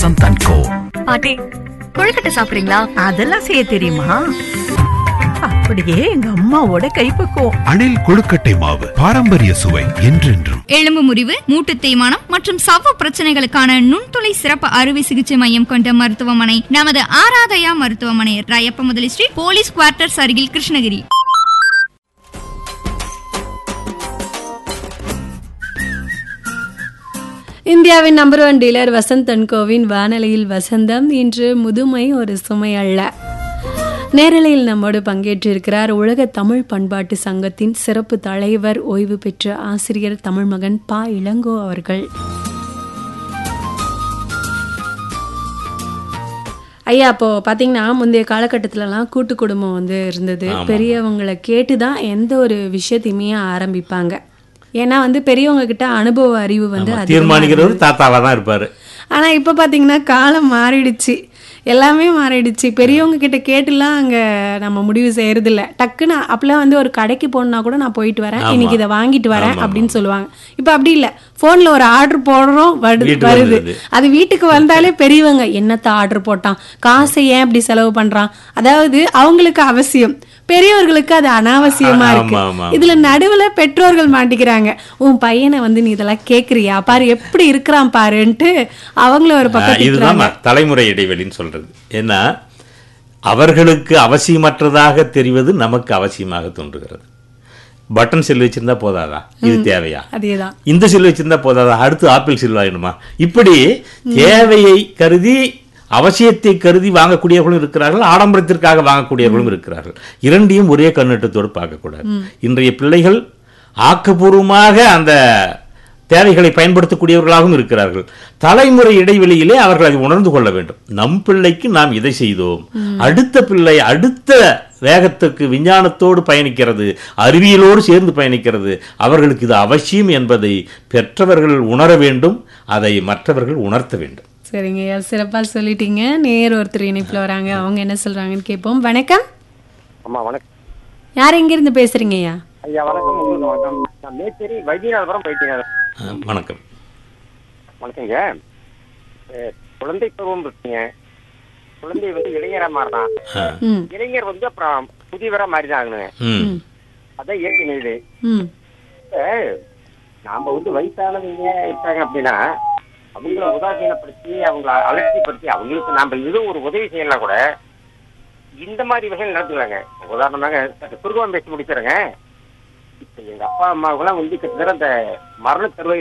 சந்தன்கோ பாட்டி கொழுக்கட்டை சாப்பிடுறீங்களா அதெல்லாம் செய்ய தெரியுமா அப்படியே எங்க அம்மாவோட கைப்பக்குவம் அணில் கொழுக்கட்டை மாவு பாரம்பரிய சுவை என்றென்றும் எலும்பு முறிவு மூட்டு தேய்மானம் மற்றும் சவ்வு பிரச்சனைகளுக்கான நுண்துளை சிறப்பு அறுவை சிகிச்சை மையம் கொண்ட மருத்துவமனை நமது ஆராதயா மருத்துவமனை ராயப்ப முதலி ஸ்ட்ரீட் போலீஸ் குவார்ட்டர்ஸ் அருகில் கிருஷ்ணகிரி இந்தியாவின் நம்பர் ஒன் டீலர் வசந்த் தன்கோவின் வானொலியில் வசந்தம் இன்று முதுமை ஒரு சுமை அல்ல நேரலையில் நம்மோடு பங்கேற்றிருக்கிறார் உலக தமிழ் பண்பாட்டு சங்கத்தின் சிறப்பு தலைவர் ஓய்வு பெற்ற ஆசிரியர் தமிழ் மகன் பா இளங்கோ அவர்கள் ஐயா அப்போ பாத்தீங்கன்னா முந்தைய காலகட்டத்திலலாம் கூட்டு குடும்பம் வந்து இருந்தது பெரியவங்களை கேட்டு தான் எந்த ஒரு விஷயத்தையுமே ஆரம்பிப்பாங்க ஏன்னா வந்து பெரியவங்க கிட்ட அனுபவ அறிவு வந்து அதிகமா தீர்மானிக்கிறவர் தாத்தாவா தான் இருப்பாரு ஆனா இப்ப பாத்தீங்கன்னா காலம் மாறிடுச்சு எல்லாமே மாறிடுச்சு பெரியவங்க கிட்ட கேட்டுலாம் அங்க நம்ம முடிவு செய்யறது இல்ல டக்குன்னு அப்பெல்லாம் வந்து ஒரு கடைக்கு போனா கூட நான் போயிட்டு வரேன் ஆமா. இன்னைக்கு இதை வாங்கிட்டு வரேன் ஆமா, அப்படின்னு சொல்லுவாங்க இப்ப அப்படி இல்ல போன்ல ஒரு ஆர்டர் போடுறோம் வடு- வீட்டுக்கு வருது வந்துடுது. அது வீட்டுக்கு வந்தாலே பெரியவங்க என்னத்த ஆர்டர் போட்டான் காசை ஏன் இப்படி செலவு பண்றான் அதாவது அவங்களுக்கு அவசியம் பெரியவர்களுக்கு அது அனாவசியமா ஆ, இருக்கு ஆமா, ஆமா, ஆமா. இதுல நடுவுல பெற்றோர்கள் மாட்டிக்கிறாங்க உன் பையனை வந்து நீ இதெல்லாம் கேக்குறியா பாரு எப்படி இருக்கிறான் பாருன்ட்டு அவங்கள ஒரு பக்கம் ஆஹ் இதுதான் திட்டுறாங்க. ம- தலைமுறை இடைவெளின்னு சொல்றது ஏன்னா அவர்களுக்கு அவசியமற்றதாக தெரிவது நமக்கு அவசியமாக தோன்றுகிறது பட்டன் செல் வச்சிருந்தா போதாதா இது தேவையா அதேதான் இந்த செல் வச்சிருந்தா போதாதா அடுத்து ஆப்பிள் செல் வாங்கணுமா இப்படி தேவையை கருதி அவசியத்தை கருதி வாங்கக்கூடியவர்களும் இருக்கிறார்கள் ஆடம்பரத்திற்காக வாங்கக்கூடியவர்களும் இருக்கிறார்கள் இரண்டையும் ஒரே கண்ணோட்டத்தோடு பார்க்கக்கூடாது இன்றைய பிள்ளைகள் ஆக்கப்பூர்வமாக அந்த தேவைகளை பயன்படுத்தக்கூடியவர்களாகவும் இருக்கிறார்கள் தலைமுறை இடைவெளியிலே அவர்கள் அதை உணர்ந்து கொள்ள வேண்டும் நம் பிள்ளைக்கு நாம் இதை செய்தோம் அடுத்த பிள்ளை அடுத்த வேகத்துக்கு விஞ்ஞானத்தோடு பயணிக்கிறது அறிவியலோடு சேர்ந்து பயணிக்கிறது அவர்களுக்கு இது அவசியம் என்பதை பெற்றவர்கள் உணர வேண்டும் அதை மற்றவர்கள் உணர்த்த வேண்டும் சரிங்க ஐயா சிறப்பா சொல்லிட்டீங்க நேர் ஒருத்தர் இணைப்புல வராங்க அவங்க என்ன சொல்றாங்கன்னு கேட்போம் வணக்கம் அம்மா வணக்கம் யார் எங்க இருந்து பேசுறீங்க ஐயா ஐயா வணக்கம் உங்களுக்கு வணக்கம் நான் மேச்சேரி வைத்தியநாதபுரம் போயிட்டீங்க அஹ், வணக்கம் வணக்கங்க அஹ், குழந்தை பருவம் இருக்கீங்க குழந்தை வந்து இளைஞரா மாறினான் அஹ், ம் இளைஞர் வந்து அப்புறம் புதியவரா மாறிதான் ஆகணுங்க ம் அதான் இயற்கை நிலை ம் இப்ப நாம வந்து வயசானவங்க இருக்காங்க அப்படின்னா அவங்கள உதாசீனப்படுத்தி அவங்கள அலட்சியப்படுத்தி அவங்களுக்கு நாம ஏதோ ஒரு உதவி செய்யலாம் கூட இந்த மாதிரி விஷயம் நடத்துக்கலாங்க உதாரணமாக குறுகுவம் பேசி முடிச்சிருங்க இப்ப எங்க அப்பா அம்மாவுக்குலாம் வந்து கிட்டத்தட்ட அந்த மரண தருவாய்